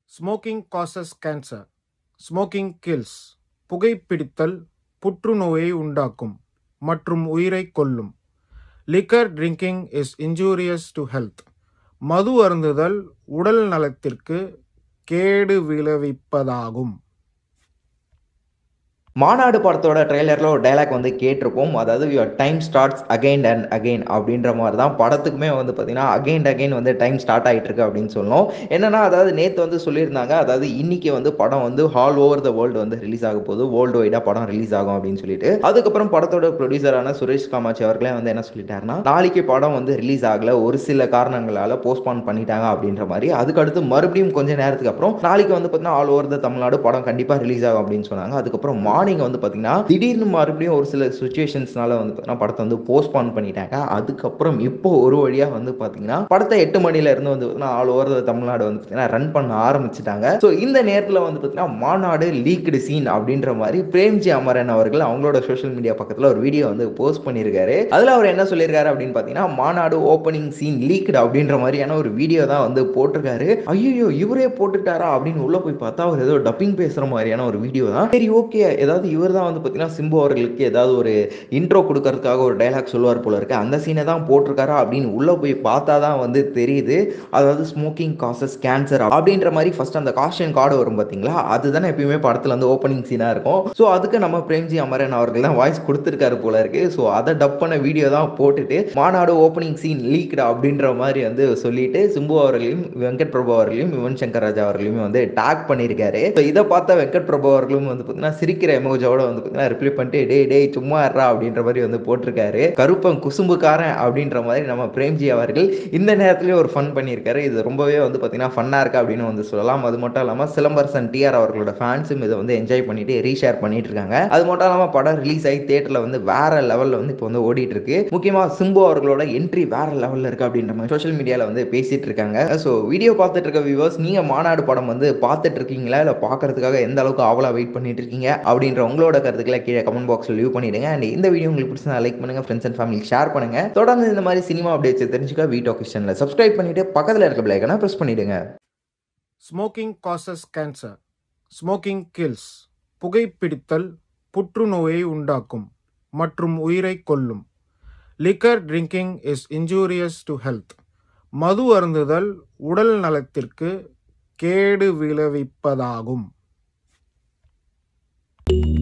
smoking causes cancer smoking kills புகைப்பிடித்தல் புற்றுநோயை உண்டாக்கும் மற்றும் உயிரை கொல்லும் liquor drinking is injurious to health மது அருந்துதல் உடல் நலத்திற்கு கேடு விளைவிப்பதாகும் மாநாடு படத்தோட ட்ரெய்லரில் ஒரு டைலாக் வந்து கேட்டிருப்போம் அதாவது your time starts again and again அப்படின்ற மாதிரி தான் படத்துக்குமே வந்து பார்த்தீங்கன்னா அகைன் அகைன் வந்து டைம் ஸ்டார்ட் ஆகிட்டு இருக்கு அப்படின்னு சொல்லணும் என்னன்னா அதாவது நேற்று வந்து சொல்லியிருந்தாங்க அதாவது இன்னைக்கு வந்து படம் வந்து ஆல் ஓவர் த வேர்ல்டு வந்து ரிலீஸ் ஆக போகுது வேர்ல்டு வைடாக படம் ரிலீஸ் ஆகும் அப்படின்னு சொல்லிட்டு அதுக்கப்புறம் படத்தோட ப்ரொடியூசரான சுரேஷ் காமாட்சி அவர்களே வந்து என்ன சொல்லிட்டாருன்னா நாளைக்கு படம் வந்து ரிலீஸ் ஆகல ஒரு சில காரணங்களால போஸ்ட்பான் பண்ணிட்டாங்க அப்படின்ற மாதிரி அதுக்கடுத்து மறுபடியும் கொஞ்ச நேரத்துக்கு அப்புறம் நாளைக்கு வந்து பார்த்தீங்கன்னா ஆல் ஓவர் த தமிழ்நாடு படம் கண்டிப்பாக ரிலீஸ் ஆகும் அப்படின்னு சொன்னாங்க அதுக்கப்புறம் மார்னிங் வந்து பார்த்தீங்கன்னா திடீர்னு மறுபடியும் ஒரு சில சுச்சுவேஷன்ஸ்னால வந்து பார்த்தீங்கன்னா படத்தை வந்து போஸ்ட்பான் பண்ணிட்டாங்க அதுக்கப்புறம் இப்போ ஒரு வழியாக வந்து பார்த்தீங்கன்னா படத்தை எட்டு மணில இருந்து வந்து பார்த்தீங்கன்னா ஆல் ஓவர் தமிழ்நாடு வந்து பார்த்தீங்கன்னா ரன் பண்ண ஆரம்பிச்சிட்டாங்க ஸோ இந்த நேரத்தில் வந்து பார்த்தீங்கன்னா மாநாடு லீக்டு சீன் அப்படின்ற மாதிரி பிரேம்ஜி அமரன் அவர்கள் அவங்களோட சோஷியல் மீடியா பக்கத்தில் ஒரு வீடியோ வந்து போஸ்ட் பண்ணியிருக்காரு அதில் அவர் என்ன சொல்லியிருக்காரு அப்படின்னு பார்த்தீங்கன்னா மாநாடு ஓப்பனிங் சீன் லீக்டு அப்படின்ற மாதிரியான ஒரு வீடியோ தான் வந்து போட்டிருக்காரு ஐயோ இவரே போட்டுட்டாரா அப்படின்னு உள்ள போய் பார்த்தா அவர் ஏதோ டப்பிங் பேசுற மாதிரியான ஒரு வீடியோ தான் சரி ஓகே ஏதாவது இவர் தான் வந்து பார்த்தீங்கன்னா சிம்பு அவர்களுக்கு ஏதாவது ஒரு இன்ட்ரோ கொடுக்கறதுக்காக ஒரு டைலாக் சொல்லுவார் போல இருக்கு அந்த சீனை தான் போட்டிருக்காரா அப்படின்னு உள்ள போய் பார்த்தா தான் வந்து தெரியுது அதாவது ஸ்மோக்கிங் காசஸ் கேன்சர் அப்படின்ற மாதிரி ஃபர்ஸ்ட் அந்த காஸ்டியன் கார்டு வரும் பார்த்தீங்களா அதுதானே எப்பயுமே படத்தில் வந்து ஓப்பனிங் சீனாக இருக்கும் ஸோ அதுக்கு நம்ம பிரேம்ஜி அமரன் அவர்கள் தான் வாய்ஸ் கொடுத்துருக்காரு போல இருக்கு ஸோ அதை டப் பண்ண வீடியோ தான் போட்டுட்டு மாநாடு ஓப்பனிங் சீன் லீக்டு அப்படின்ற மாதிரி வந்து சொல்லிட்டு சிம்பு அவர்களையும் வெங்கட் பிரபு அவர்களையும் யுவன் சங்கர் ராஜா அவர்களையும் வந்து டேக் பண்ணியிருக்காரு ஸோ இதை பார்த்த வெங்கட் பிரபு அவர்களும் வந்து பார்த்தீங்கன்னா சிரிக்கிற எமோஜோட வந்து பார்த்தீங்கன்னா ரிப்ளை பண்ணிட்டு டே டேய் சும்மா இருறா அப்படின்ற மாதிரி வந்து போட்டிருக்காரு கருப்பன் குசும்புக்காரன் அப்படின்ற மாதிரி நம்ம பிரேம்ஜி அவர்கள் இந்த நேரத்துலேயே ஒரு ஃபன் பண்ணியிருக்காரு இது ரொம்பவே வந்து பார்த்தீங்கன்னா ஃபன்னாக இருக்கு அப்படின்னு வந்து சொல்லலாம் அது மட்டும் இல்லாமல் சிலம்பரசன் டிஆர் அவர்களோட ஃபேன்ஸும் இதை வந்து என்ஜாய் பண்ணிட்டு ரீஷேர் பண்ணிட்டு இருக்காங்க அது மட்டும் இல்லாமல் படம் ரிலீஸ் ஆகி தேட்டரில் வந்து வேற லெவலில் வந்து இப்போ வந்து ஓடிட்டு இருக்கு முக்கியமாக சிம்பு அவர்களோட என்ட்ரி வேற லெவலில் இருக்கு அப்படின்ற மாதிரி சோஷியல் மீடியாவில் வந்து பேசிட்டு இருக்காங்க ஸோ வீடியோ பார்த்துட்டு இருக்க வியூவர்ஸ் நீங்கள் மாநாடு படம் வந்து பார்த்துட்டு இருக்கீங்களா இல்லை பார்க்கறதுக்காக எந்த அளவுக்கு ஆவலாக வெயிட் பண்ணிட்டு இருக்கீங்க அப்படின்ற உங்களோட கருத்துக்களை கீழே கமெண்ட் பாக்ஸில் லீவ் பண்ணிடுங்க அண்ட் இந்த வீடியோ உங்களுக்கு பிடிச்சா லைக் பண்ணுங்க ஃப்ரெண்ட்ஸ் அண்ட் ஃபேமிலி ஷேர் பண்ணுங்க தொடர்ந்து இந்த மாதிரி சினிமா அப்டேட்ஸ் தெரிஞ்சுக்க வீட்டோ கிச்சனில் சப்ஸ்கிரைப் பண்ணிட்டு பக்கத்தில் இருக்க பிள்ளைக்கான ப்ரெஸ் பண்ணிடுங்க smoking causes cancer smoking kills புகைப்பிடித்தல் புற்றுநோயை உண்டாக்கும் மற்றும் உயிரை கொல்லும் liquor drinking is injurious to health மது அருந்துதல் உடல் நலத்திற்கு கேடு விளைவிப்பதாகும்